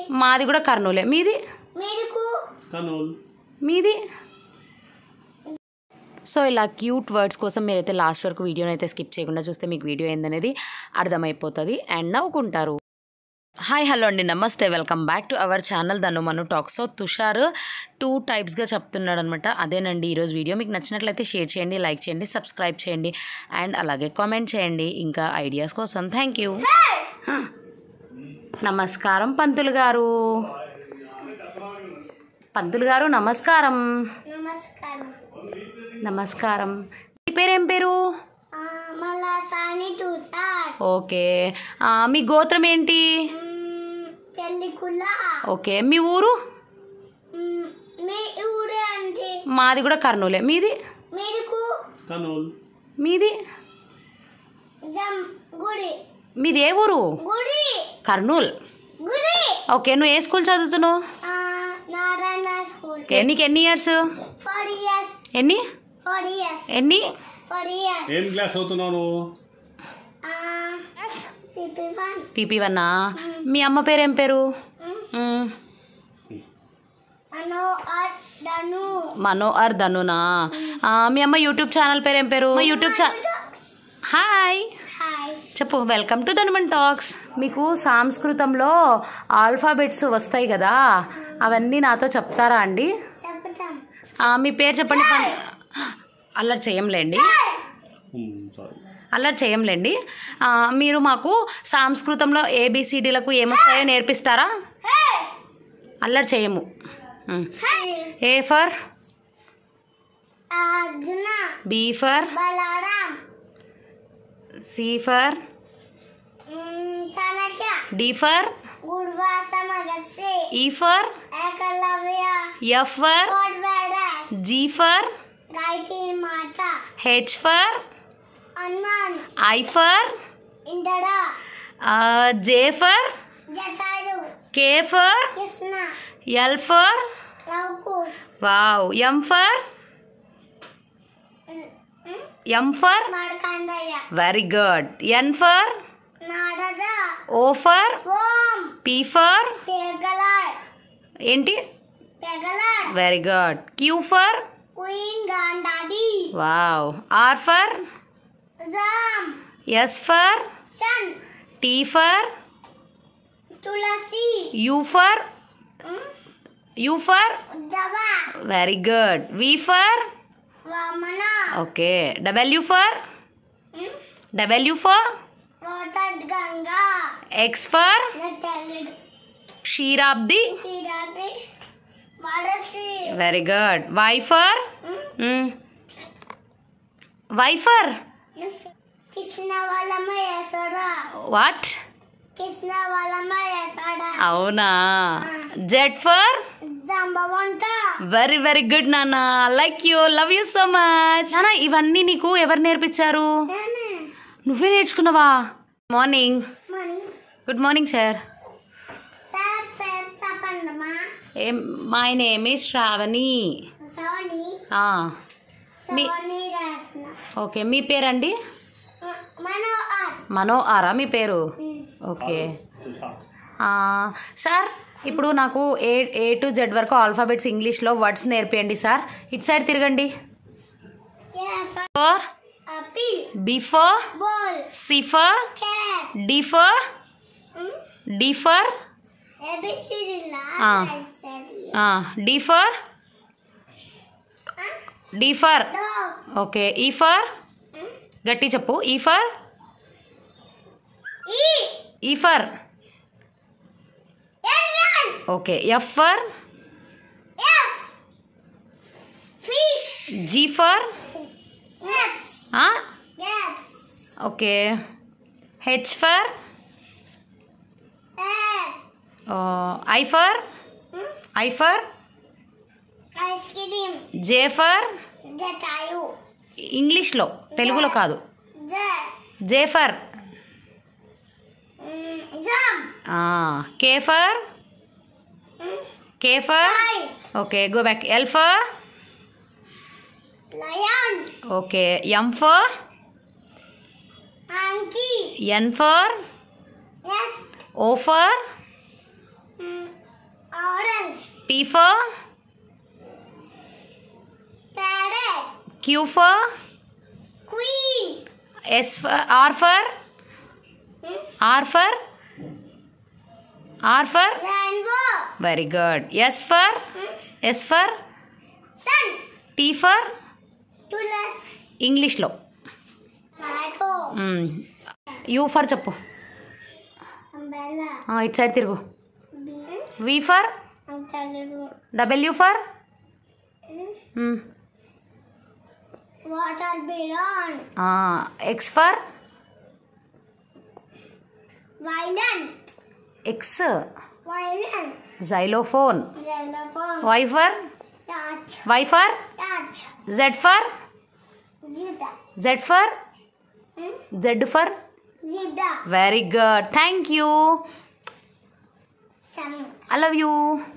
మాది కూడా కర్నూలే మీది మీకు కర్నూలు మీది సో ఇలా క్యూట్ వర్డ్స్ కోసం మీరైతే లాస్ట్ వరకు వీడియోని అయితే స్కిప్ చేయకుండా చూస్తే మీకు వీడియో ఏందనేది అర్థమైపోతుంది అండ్ నవ్వుకుంటారు హాయ్ హలో అండి నమస్తే welcome back to our channel Dhanu Manu talk so Tushar two టైప్స్గా చెప్తున్నాడు అనమాట అదేనండి ఈరోజు వీడియో మీకు నచ్చినట్లయితే షేర్ చేయండి లైక్ చేయండి సబ్స్క్రైబ్ చేయండి అండ్ అలాగే కామెంట్ చేయండి ఇంకా ఐడియాస్ కోసం థ్యాంక్ యూ నమస్కారం పంతులు గారు పంతులు గారు నమస్కారం నమస్కారం నమస్కారం మీ పేరేం పేరు ఆ, మళ్ళా సాని చూసార్ ఓకే ఆ, మీ గోత్రం ఏంటి పెళ్లి కులా ఓకే మీ ఊరు మ్, మీ ఊరే అంటే మాది కూడా కర్నూలే మీది మీకు కర్నూలు మీది జం గుడి మీది ఏ ఊరు గుడి కర్నూల్ గుడి ఓకే నువ్వు ఏ స్కూల్ చదువుతున్నావు ఆ, నారాయణ స్కూల్ ఓకే నీకు ఎన్ని ఇయర్స్ ఫోర్ ఇయర్స్ ఎన్ని ఫోర్ ఇయర్స్ ఎన్ని ఫోర్ ఇయర్స్ ఏం క్లాస్ అవుతున్నావు నువ్వు పిపి వన్ పీపీ వన్నా మీ అమ్మ పేరు ఏం పేరు మ్, అనో ఆర్ ధను మనో ఆర్ ధనునా ఆ, మీ అమ్మ యూట్యూబ్ ఛానల్ పేరు ఏం పేరు యూట్యూబ్ ఛా హాయ్ హాయ్ చెప్పు వెల్కమ్ టు ధనుమన్ టాక్స్ మీకు సంస్కృతంలో ఆల్ఫాబెట్స్ వస్తాయి కదా అవన్నీ నాతో చెప్తారా అండి చెప్తాం ఆ, మీ పేరు చెప్పండి పం- అల్లరి చేయంలేండి సారీ అల్లరి చేయంలేండి ఆ, మీరు మాకు సంస్కృతంలో ఏబిసిడీలకు ఏమొస్తాయో నేర్పిస్తారా అల్లరి చేయము A for Arjuna B for Balaram C for మ్, చాణక్య డి ఫర్ గుర్వాస మగస్సి E for Ekalavya F for కోడ్వేడస్ G for Gayatri Mata H for Hanuman I for ఇందడ J for Jatayu K for Krishna L for Lavakush wow M for M for Markandeya very good N for Narada O for Om P for పెగలాడ్ ఏంటి పెగలాడ్ very good Q for queen Gandhari wow are for Ram S for sun T for Tulasi U for U for Uddhava very good V for Vamana okay W for W for water Ganga X for నెట్టలిడ్ క్షీరాబ్ది సిరాబి వడసి very good Y for Y for Krishna వాళ్ళమ్మ Yashoda what Krishna వాళ్ళమ్మ యశోద అవునా Z for Jambavanta very very good నాన్న like you love you so much నాన్న ఇవన్నీ నీకు ఎవరు నేర్పించారు నువ్వే నేర్చుకున్నావా morning Mani good morning sir sir పేరు చెప్పండమ్మా ఏం my name is Shravani Soni ఆ, మీ- సోని రాసిన ఓకే మీ పేరండి మనో ఆర్ మనో ఆరా మీ పేరు ఓకే ఆ, సార్ ఇప్పుడు నాకు ఏ ఏ టు జెడ్ వరకు ఆల్ఫాబెట్స్ ఇంగ్లీష్లో వర్డ్స్ నేర్పియండి సార్ ఇటు సైడ్ తిరగండి for apple B for ball C for cat D for D for ఏబిసిడిలా ఆ. D for D for dog okay E for గట్టి చెప్పు E for E E for elephant okay F for F fish G for నెప్స్ గెట్స్ okay H for egg I for I for ice cream J for Jatayu ఇంగ్లీష్లో తెలుగులో కాదు జ J for jam K for K for I okay go back L for lion okay ఎంఫర్ అంకీ N for ఎస్ O for Orange. T for Parrot. Q for Queen. S for R for Hmm? R for R for Rainbow. very good. S for Hmm? S for Sun. T for Tulip. ఇంగ్లీష్లో Tomato. U for చెప్పు Umbrella. ఆ, ఇటు side తిరుగు Bee. V for Umbrella. W for Watermelon. X for Violin. X Violin. Xylophone Xylophone. Y for Touch. Y for Touch. Z for Zebra. Z for Hmm? Z for Zebra. Very good thank you Sun. I love you